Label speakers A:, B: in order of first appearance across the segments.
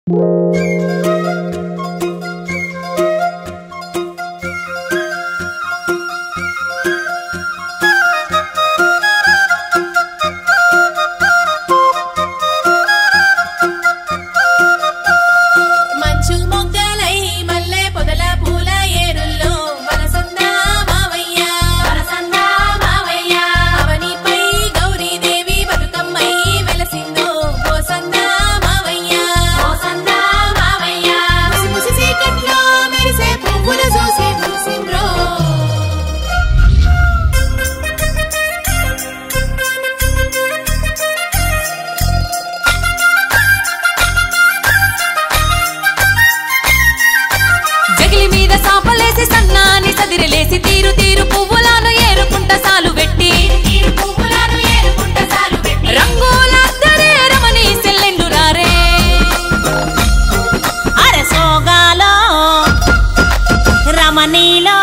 A: మంచు మొగ్గలై మల్లె పొదల పూల ఏరుల్లో వరసందా మావయ్య వరసందా మావయ్య అవనిపై గౌరీదేవి బతుకమ్మై వెలసిందో పోసందా మావయ్య పోసందా మావయ్య ముసి ముసి చీకట్లో మెరిసే పువ్వుల చూసి మురిసిండ్రో
B: జగిలి మీద సాపలేసి సన్నాని సదిరిలేసి తీరు తీరు పువ్వులను ఏరుకుంట సాలు పెట్టి
A: తీరు పువ్వులను ఏరుకుంట సాలు పెట్టి
B: రంగుల రమణి సెల్లెండు రారే
C: అరే సోగాలో రమణీలో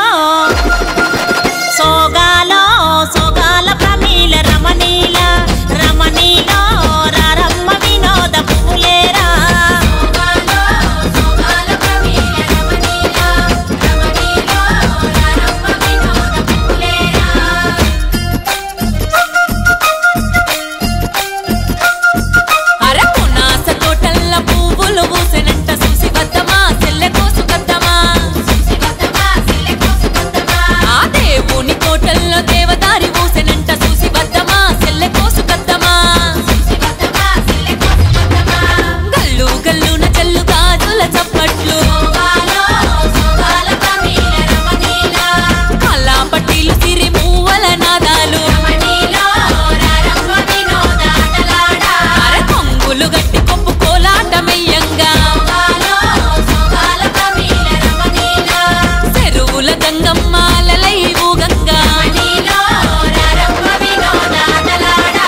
C: సోగాలో సోగాల ప్రమీల రమణీల రమణీలో రారమ్మ వినోద పువ్వులేరా
A: సోగాలో సోగాల ప్రమీల రమణీల రమణీలో రారమ్మ వినోద పువ్వులేరా
B: అరకునాస తోటల్ల పువ్వులు పూసెనంట చూసి వద్దమా సెల్లె కోసు కద్దమా
A: శివతమా సిల్లె కోసు కొత్తమా
B: ఆ దేవుని తోటల్లో దేవదారి పూసెనంట చూసి వద్దమా సెల్లె కోసు కద్దమా
A: శివతమా సిల్లె కోసు కొత్తమా
B: గల్లు గల్లున జల్లు గాజుల చప్పట్లు
A: సోగాలో సోగాల ప్రమీల రమణీల
B: కల్లా పట్టీలు సిరి మూవల నాదాలు
A: రమణీలో రారమ్మ వినోద ఆటలాడా
B: అర కొంగులు గట్టి కొప్పు కోలాటమయ్యంగా
A: సోగాలో సోగాల ప్రమీల రమణీల
B: చెరువుల గంగమ్మాలలై ఊగంగా
A: రమణీలో రారమ్మ వినోద ఆటలాడా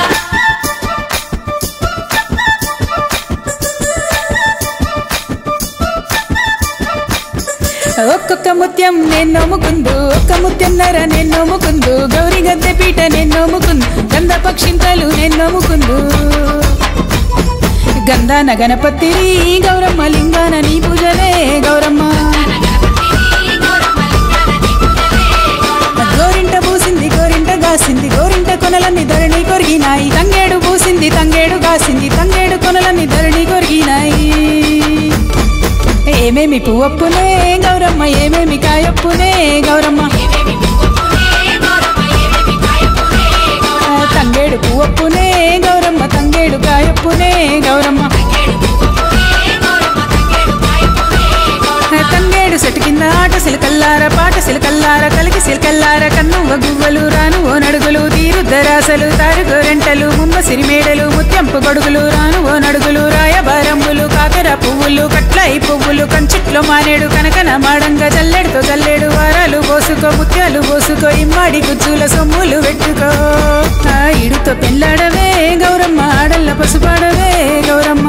D: ఒక్కొక్క ముత్యం నేను నమ్ముకుందు ఒక్క ముత్యం నర నేను నమ్ముకుందు గౌరీ గద్దె పీట నేను నమ్ముకుందు గంధ పక్షింతలు నేను నమ్ముకుందు గంధాన గణపతి గౌరమ్మ లింగాన నీ పూజలే గౌరమ్మ గోరింట పూసింది గోరింట గాసింది గోరింట కొనలన్నీ ధరణి కొరిగినాయి తంగేడు పూసింది తంగేడు గాసింది తంగేడు కొనలన్నీ ధరణి కొరిగినాయి ఏమేమి పువ్వప్పునే గౌరమ్మ ఏమేమి కాయప్పునే గౌరమ్మ ఆ, తంగేడు పువ్వప్పునే గౌరమ్మ తంగేడు కాయప్పునే గౌరమ్మ ఆ, తంగేడు సెటు కింద ఆట సిలకల్లార పాట సిలకల్లార కలికి సిలకల్లార కన్నువ గువ్వలు రాను ఓ నడుగులు తీరుద్దరాసలు తారు గోరెంటలు ముమ్మ సిరిమేడలు ముత్యంపు గొడుగులు రాను ఓ నడుగులు రాయబారంబులు కాకర పువ్వులు కట్లయి పువ్వులు కంచిట్లో మానేడు కనకన మాడంగా జల్లెడుతో జల్లెడు వారాలు పోసుకో ముత్యాలు పోసుకో ఇమ్మాడి గుజ్జుల సొమ్ములు పెట్టుకో ఆ ఇడుతో పెళ్ళాడవే గౌరమ్మ ఆడల్ల పసుపాడవే గౌరమ్మ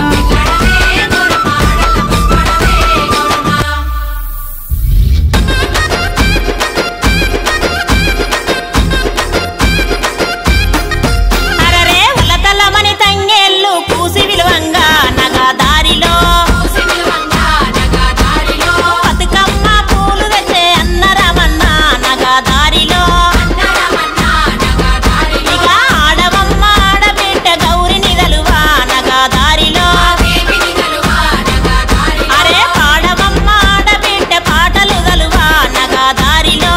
C: అరరే ఉలతలమని తంగేళ్ళు కూసి విలువంగా నగా దారిలో బతుకమ్మ పూలు తెచ్చే అన్న రమన్న నగా దారిలో ఇక ఆడవమ్మ ఆడబిడ్డ గౌరి నిదలువా నగా దారిలో అరే పాడవమ్మ ఆడబిడ్డ పాటలు గలువా నగా దారిలో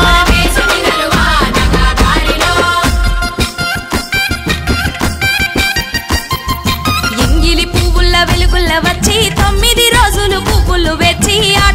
B: ఎంగిలి పువ్వుల వెలుగుల్ల వచ్చి తొమ్మిది రోజులు పువ్వులు వెచ్చి ఆట